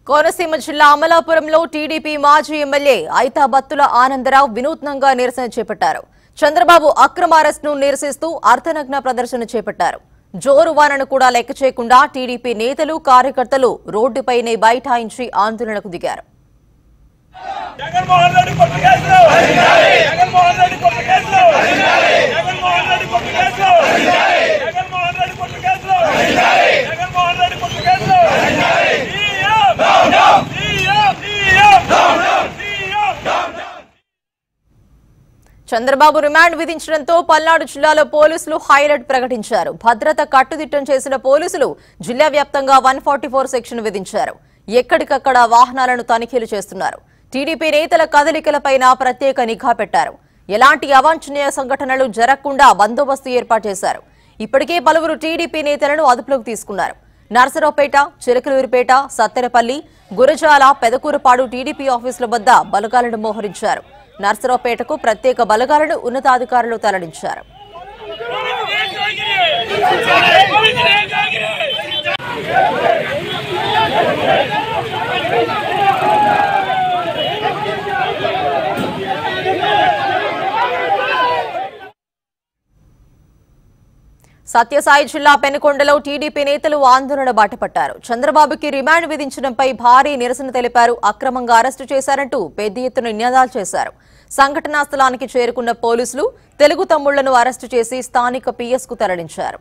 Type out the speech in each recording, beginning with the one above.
కోనసీమ జిల్లా అమలాపురంలో టీడీపీ మాజీ ఎమ్మెల్యే ఐతాబత్తుల ఆనందరావు వినూత్నంగా నిరసన చేపట్టారు చంద్రబాబు అక్రమ అరెస్టును నిరసిస్తూ అర్ధనగ్న ప్రదర్శన చేపట్టారు జోరు వానను కూడా లెక్క చేయకుండా టీడీపీ నేతలు కార్యకర్తలు రోడ్డుపైనే బైఠాయించి ఆందోళనకు దిగారు జగన్మోహన్ రెడ్డి కొత్త కేసులు జగన్మోహన్ రెడ్డి కొత్త కేసులు జగన్మోహన్ రెడ్డి కొత్త కేసులు జగన్మోహన్ రెడ్డి కొత్త కేసులు జగన్మోహన్ రెడ్డి కొత్త కేసులు CM CM CM CM Chandrababu remand విధించడంతో పల్నాడు జిల్లాలో పోలీసులు హైలైట్ ప్రకటించారు భద్రత కట్టుదిట్టం చేసిన పోలీసులు జిల్లా వ్యాప్తంగా వన్ సెక్షన్ విధించారు ఎక్కడికక్కడ వాహనాలను తనిఖీలు చేస్తున్నారు టీడీపీ నేతల కదలికలపైన ప్రత్యేక నిఘా పెట్టారు ఎలాంటి అవాంఛనీయ సంఘటనలు జరగకుండా బందోబస్తు ఏర్పాటు చేశారు ఇప్పటికే పలువురు టీడీపీ నేతలను అదుపులోకి తీసుకున్నారు నర్సరావుపేట చిలకలూరిపేట సత్తెనపల్లి గురజాల పెదకూరపాడు టీడీపీ ఆఫీసుల వద్ద బలగాలను మోహరించారు నర్సరావుపేటకు ప్రత్యేక బలగాలను ఉన్నతాధికారులు తరలించారు సత్యసాయి జిల్లా పెనుకొండలో టీడీపీ నేతలు ఆందోళన బాటపట్టారు చంద్రబాబుకి రిమాండ్ విధించడంపై భారీ నిరసన తెలిపారు అక్రమంగా అరెస్టు చేశారంటూ పెద్ద ఎత్తున నినాదాలు చేశారు సంఘటనా స్థలానికి చేరుకున్న పోలీసులు తెలుగు తమ్ముళ్లను అరెస్టు చేసి స్థానిక పిఎస్ కు తరలించారు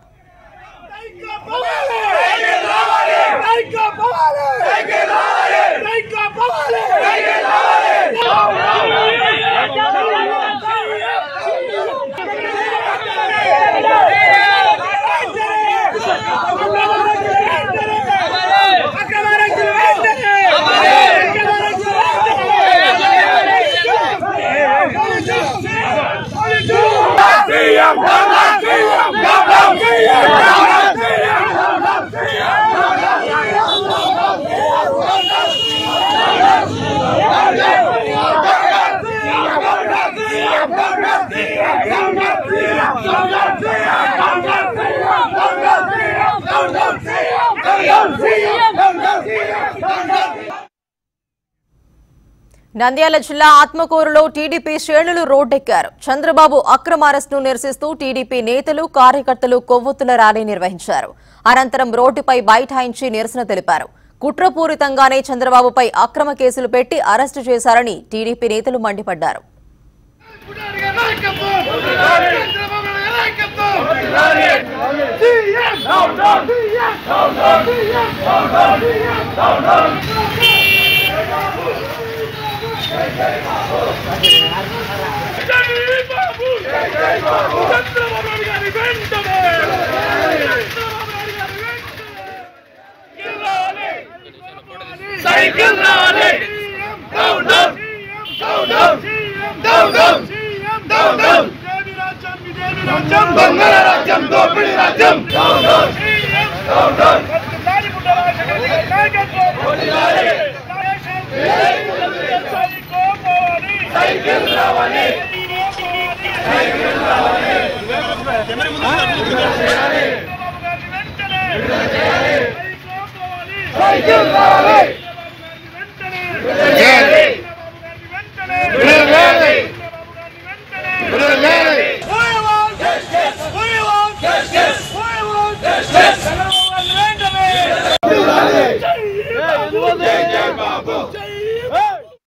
నంద్యాల జిల్లా ఆత్మకూరులో టీడీపీ శ్రేణులు రోడ్డెక్కారు చంద్రబాబు అక్రమ అరెస్టును నిరసిస్తూ టీడీపీ నేతలు కార్యకర్తలు కొవ్వొత్తుల ర్యాలీ నిర్వహించారు అనంతరం రోడ్డుపై బైఠాయించి నిరసన తెలిపారు కుట్రపూరితంగానే చంద్రబాబుపై అక్రమ కేసులు పెట్టి అరెస్టు చేశారని టీడీపీ నేతలు మండిపడ్డారు బాబు చంద్రబాబు నాయుడు గారి వెంటనే సైకిల్ రావాలి down down down down down down down రాజ్యం దొంగల రాజ్యం దోపిడీ రాజ్యం down down down down cycle రావాలి సైకిల్ రావాలి